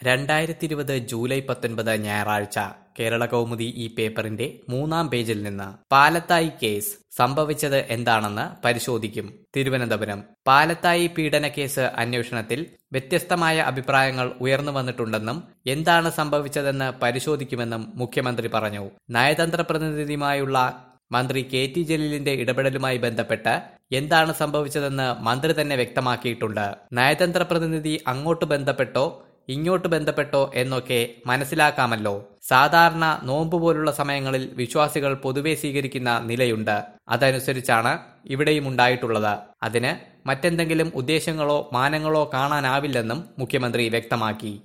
രണ്ടായിരത്തി ഇരുപത് ജൂലൈ പത്തൊൻപത് ഞായറാഴ്ച കേരള കൗമുദി ഈ പേപ്പറിന്റെ മൂന്നാം പേജിൽ നിന്ന് പാലത്തായി കേസ് സംഭവിച്ചത് എന്താണെന്ന് പരിശോധിക്കും തിരുവനന്തപുരം പാലത്തായി പീഡന കേസ് അന്വേഷണത്തിൽ വ്യത്യസ്തമായ അഭിപ്രായങ്ങൾ ഉയർന്നു വന്നിട്ടുണ്ടെന്നും എന്താണ് സംഭവിച്ചതെന്ന് പരിശോധിക്കുമെന്നും മുഖ്യമന്ത്രി പറഞ്ഞു നയതന്ത്ര പ്രതിനിധിയുമായുള്ള മന്ത്രി കെ ടി ജലീലിന്റെ ഇടപെടലുമായി ബന്ധപ്പെട്ട് എന്താണ് സംഭവിച്ചതെന്ന് മന്ത്രി തന്നെ വ്യക്തമാക്കിയിട്ടുണ്ട് നയതന്ത്ര പ്രതിനിധി അങ്ങോട്ട് ബന്ധപ്പെട്ടോ ഇങ്ങോട്ട് ബന്ധപ്പെട്ടോ എന്നൊക്കെ മനസ്സിലാക്കാമല്ലോ സാധാരണ നോമ്പ് പോലുള്ള സമയങ്ങളിൽ വിശ്വാസികൾ പൊതുവെ സ്വീകരിക്കുന്ന നിലയുണ്ട് അതനുസരിച്ചാണ് ഇവിടെയും ഉണ്ടായിട്ടുള്ളത് അതിന് മറ്റെന്തെങ്കിലും ഉദ്ദേശങ്ങളോ മാനങ്ങളോ കാണാനാവില്ലെന്നും മുഖ്യമന്ത്രി വ്യക്തമാക്കി